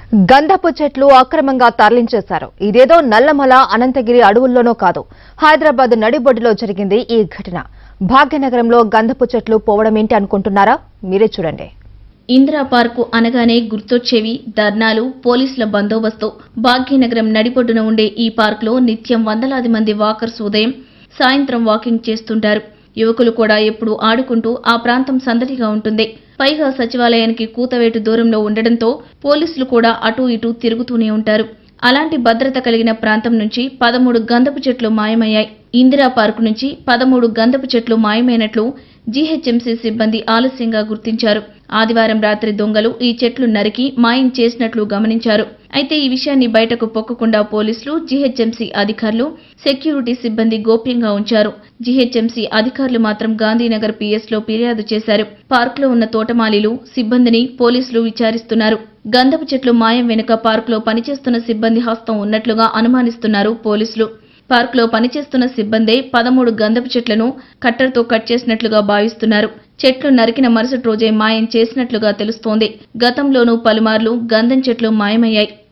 గంధపు చెట్లు అక్రమంగా తరలించేశారు ఇదేదో నల్లమల అనంతగిరి అడవుల్లోనో కాదు హైదరాబాద్ నడిబొడ్డులో జరిగింది ఈ ఘటన భాగ్యనగరంలో గంధపు చెట్లు పోవడం ఏంటి అనుకుంటున్నారా మీరే చూడండి ఇందిరా పార్కు అనగానే గుర్తొచ్చేవి ధర్నాలు పోలీసుల బందోబస్తు భాగ్యనగరం నడిపొడ్డున ఉండే ఈ పార్కులో నిత్యం వందలాది మంది వాకర్స్ ఉదయం సాయంత్రం వాకింగ్ చేస్తుంటారు యువకులు కూడా ఎప్పుడు ఆడుకుంటూ ఆ ప్రాంతం సందడిగా ఉంటుంది పైగా సచివాలయానికి కూతవేటు దూరంలో ఉండడంతో పోలీసులు కూడా అటూ ఇటూ తిరుగుతూనే ఉంటారు అలాంటి భద్రత కలిగిన ప్రాంతం నుంచి పదమూడు గంధపు చెట్లు మాయమయ్యాయి ఇందిరా పార్కు నుంచి పదమూడు గంధపు చెట్లు మాయమైనట్లు జీహెచ్ఎంసీ సిబ్బంది ఆలస్యంగా గుర్తించారు ఆదివారం రాత్రి దొంగలు ఈ చెట్లు నరికి మాయం చేసినట్లు గమనించారు అయితే ఈ విషయాన్ని బయటకు పొక్కకుండా పోలీసులు జీహెచ్ఎంసీ అధికారులు సెక్యూరిటీ సిబ్బంది గోప్యంగా ఉంచారు జీహెచ్ఎంసీ అధికారులు మాత్రం గాంధీనగర్ పిఎస్ లో ఫిర్యాదు చేశారు పార్కులో ఉన్న తోటమాలీలు సిబ్బందిని పోలీసులు విచారిస్తున్నారు గంధపు చెట్లు మాయం వెనుక పార్కులో పనిచేస్తున్న సిబ్బంది హస్తం ఉన్నట్లుగా అనుమానిస్తున్నారు పోలీసులు పార్కులో పనిచేస్తున్న సిబ్బందే పదమూడు గంధపు చెట్లను కట్టర్తో కట్ చేసినట్లుగా భావిస్తున్నారు చెట్లు నరికిన మరుసటి రోజే మాయం చేసినట్లుగా తెలుస్తోంది గతంలోనూ పలుమార్లు గంధం చెట్లు మాయమయ్యాయి